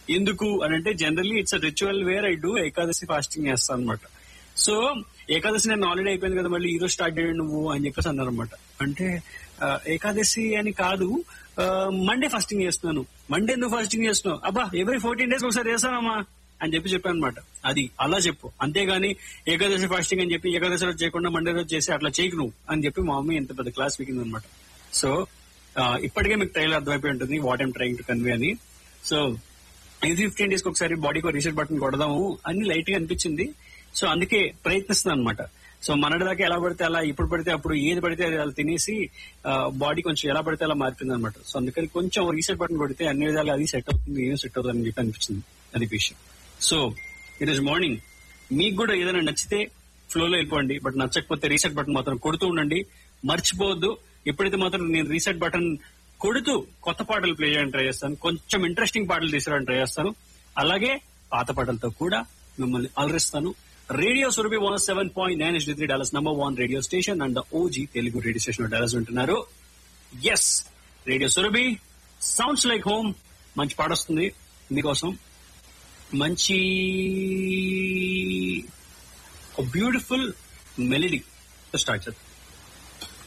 ఎందుకు అని అంటే generally it's ritual where I do Ekadashi fasting చేస్తాను అనమాట సో ఏకాదశి నేను ఆల్రెడీ అయిపోయింది కదా మళ్ళీ ఈ రోజు స్టార్ట్ చేయండి నువ్వు అని చెప్పేసి అన్నారు అనమాట అంటే ఆ, ఏకాదశి అని కాదు మండే ఫాస్టింగ్ చేస్తున్నాను మండే నువ్వు ఫాస్టింగ్ చేస్తున్నావు అబ్బా ఎవరి ఫోర్టీన్ డేస్ ఒకసారి చేస్తానమ్మా అని చెప్పి చెప్పాను అనమాట అది అలా చెప్పు అంతేగాని ఏకాదశి ఫాస్టింగ్ అని చెప్పి ఏకాదశి రోజు చేయకుండా మండే రోజు చేసి అట్లా చేయకు నువ్వు అని చెప్పి మా మమ్మీ ఎంత పెద్ద క్లాస్ వీకింది అనమాట సో ఇప్పటికే మీకు ట్రైల్ అర్థమైపోయి ఉంటుంది what I'm trying to convey అని సో ఇది ఫిఫ్టీన్ డేస్ ఒకసారి బాడీకి రీసెట్ బటన్ కొడదాము అని లైట్ గా అనిపించింది సో అందుకే ప్రయత్నిస్తున్నాను అనమాట సో మనటి దాకా ఎలా పడితే అలా ఇప్పుడు పడితే అప్పుడు ఏది పడితే అది అలా తినేసి బాడీ కొంచెం ఎలా పడితే అలా మారిపోయింది అనమాట సో అందుకని కొంచెం రీసెట్ బటన్ కొడితే అన్ని విధాలు అది సెట్ అవుతుంది ఏం సెట్ అవుతుంది అని చెప్పి అనిపించింది అది విషయం సో ఈరోజు మార్నింగ్ మీకు కూడా ఏదైనా నచ్చితే ఫ్లోలో వెళ్ళిపోండి బట్ నచ్చకపోతే రీసెట్ బటన్ మాత్రం కొడుతూ ఉండండి మర్చిపోవద్దు ఎప్పుడైతే మాత్రం నేను రీసెట్ బటన్ కొడుతూ కొత్త పాటలు ప్లే చేయడానికి ట్రై చేస్తాను కొంచెం ఇంట్రెస్టింగ్ పాటలు తీసుకురావడానికి ట్రై చేస్తాను అలాగే పాత పాటలతో కూడా మిమ్మల్ని అలరిస్తాను radio Surabhi one seven point nine three Dallas number one radio station and OG Telugu radio station Dallas వింటున్నారు yes radio Surabhi sounds like home మంచి పాట వస్తుంది మీకోసం మంచి బ్యూటిఫుల్ మెలడీ స్టార్ట్ చేద్దాం